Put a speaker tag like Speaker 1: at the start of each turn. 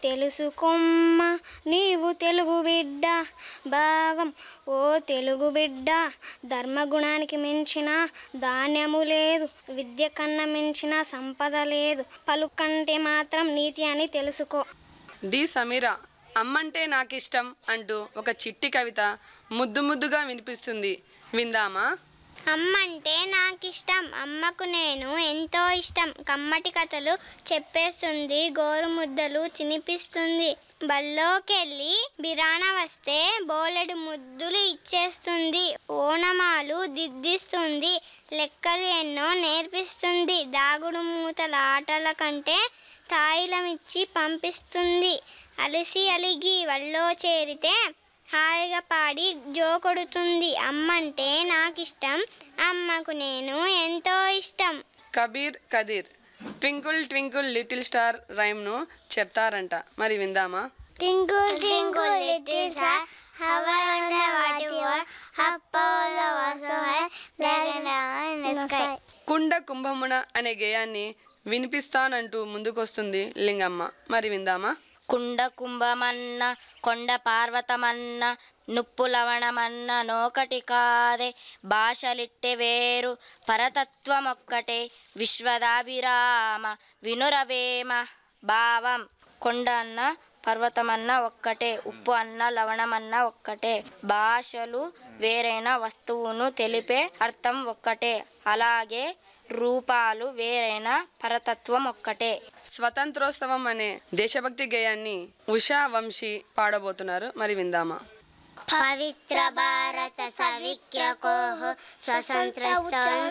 Speaker 1: తెలుసుకోమ్మ నీవు తెలుగు బిడ్డ భావం ఓ తెలుగు బిడ్డ ధర్మగుణానికి మించిన ధాన్యము లేదు విద్య కన్నా మించిన సంపద లేదు పలుకంటే మాత్రం నీతి అని తెలుసుకో
Speaker 2: డి సమీరా అమ్మంటే నాకిష్టం అంటూ ఒక చిట్టి కవిత ముద్దు ముద్దుగా వినిపిస్తుంది విందామా
Speaker 3: అమ్మంటే నాకు ఇష్టం అమ్మకు నేను ఎంతో ఇష్టం కమ్మటి కథలు చెప్పేస్తుంది గోరు ముద్దలు తినిపిస్తుంది బల్లోకెళ్ళి బిరాన వస్తే బోలెడు ముద్దులు ఇచ్చేస్తుంది ఓనమాలు దిద్దిస్తుంది లెక్కలు ఎన్నో నేర్పిస్తుంది దాగుడు మూతల ఆటల కంటే తాయిలమిచ్చి పంపిస్తుంది అలిసి అలిగి వల్లో చేరితే హాయిగా పాడి జోకొడుతుంది అమ్మంటే నాకు ఇష్టం అమ్మకు నేను ఎంతో ఇష్టం
Speaker 2: Kabir Kadir twinkle twinkle little star రైమ్ను చెప్తారంట మరి విందామా
Speaker 3: Twinkle, twinkle, little star, how I wonder what you are. Up all the so high, black and brown in the sky.
Speaker 2: కుండ కుంభమున అనే గేయాన్ని వినిపిస్తానంటూ ముందుకొస్తుంది లింగమ్మ మరి విందామా
Speaker 4: కుండ కుంభమన్న కొండ పార్వతమన్న నుప్పు లవణమన్న నోకటి కాదే భాషలిట్టె వేరు పరతత్వమొక్కటే విశ్వదాభిరామ వినురవేమ భావం కొండ అన్న పర్వతమన్న ఒక్కటే ఉప్పు అన్న లవణమన్న ఒక్కటే భాషలు వేరైన వస్తువును తెలిపే అర్థం ఒక్కటే అలాగే రూపాలు వేరైన పరతత్వం ఒక్కటే
Speaker 2: స్వతంత్రోత్సవం అనే దేశభక్తి గేయాన్ని ఉషా వంశీ పాడబోతున్నారు మరి విందామా
Speaker 3: పవిత్ర భారత సవిఖ్య కోహ స్వతంత్ర